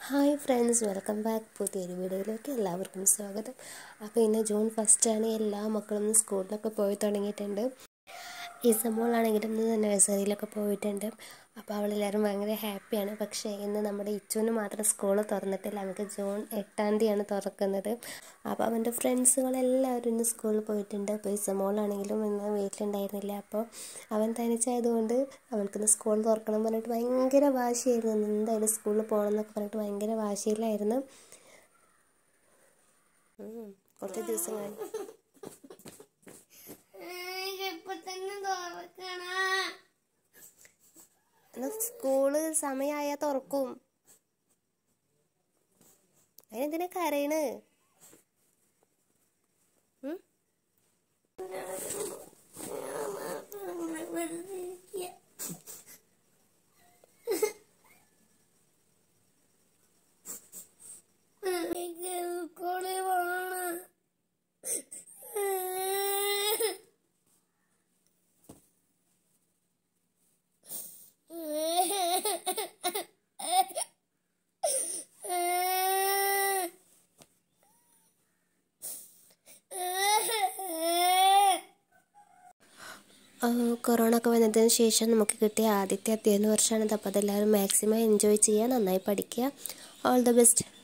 Hi friends welcome back പുതിയൊരു വീഡിയോയിലേക്ക് എല്ലാവർക്കും സ്വാഗതം അപ്പോൾ ഇന്ന് ജൂൺ ഫസ്റ്റാണ് എല്ലാ മക്കളും ഇന്ന് സ്കൂളിലൊക്കെ പോയി തുടങ്ങിയിട്ടുണ്ട് ഈ സമോളാണെങ്കിലും ഇന്ന് നഴ്സറിയിലൊക്കെ പോയിട്ടുണ്ട് അപ്പോൾ അവളെല്ലാവരും ഭയങ്കര ഹാപ്പിയാണ് പക്ഷേ ഇന്ന് നമ്മുടെ ഇച്ചുവിന് മാത്രം സ്കൂൾ തുറന്നിട്ടില്ല അവൾക്ക് ജൂൺ എട്ടാം തീയതിയാണ് തുറക്കുന്നത് അപ്പോൾ അവൻ്റെ ഫ്രണ്ട്സുകളെല്ലാവരും ഇന്ന് സ്കൂളിൽ പോയിട്ടുണ്ട് അപ്പോൾ ഇസമോളാണെങ്കിലും ഇന്ന് വീട്ടിലുണ്ടായിരുന്നില്ല അപ്പോൾ അവൻ തനിച്ചായതുകൊണ്ട് അവൾക്കിന്ന് സ്കൂൾ തുറക്കണം പറഞ്ഞിട്ട് ഭയങ്കര വാശിയായിരുന്നു ഇന്ന് എന്തായാലും സ്കൂളിൽ പോകണം എന്നൊക്കെ പറഞ്ഞിട്ട് ഭയങ്കര വാശിയിലായിരുന്നു ഉം, കുറച്ച് ദിവസം കഴിഞ്ഞ് ഇപ്പൊ തന്നെ തുറക്കണ എന്നാൽ സ്കൂള് സമയമായാൽ തുറക്കും അതിനെന്തിനാ കരയണ് ഉം? സ്കൂളിൽ പോണ ആ, കൊറോണ ഒക്കെ വന്നതിന് ശേഷം നമുക്ക് കിട്ടിയ ആദ്യത്തെ അധ്യയന വർഷമാണിത് അപ്പോൾ അതെല്ലാവരും മാക്സിമം എൻജോയ് ചെയ്യുക നന്നായി പഠിക്കുക ഓൾ ദ ബെസ്റ്റ്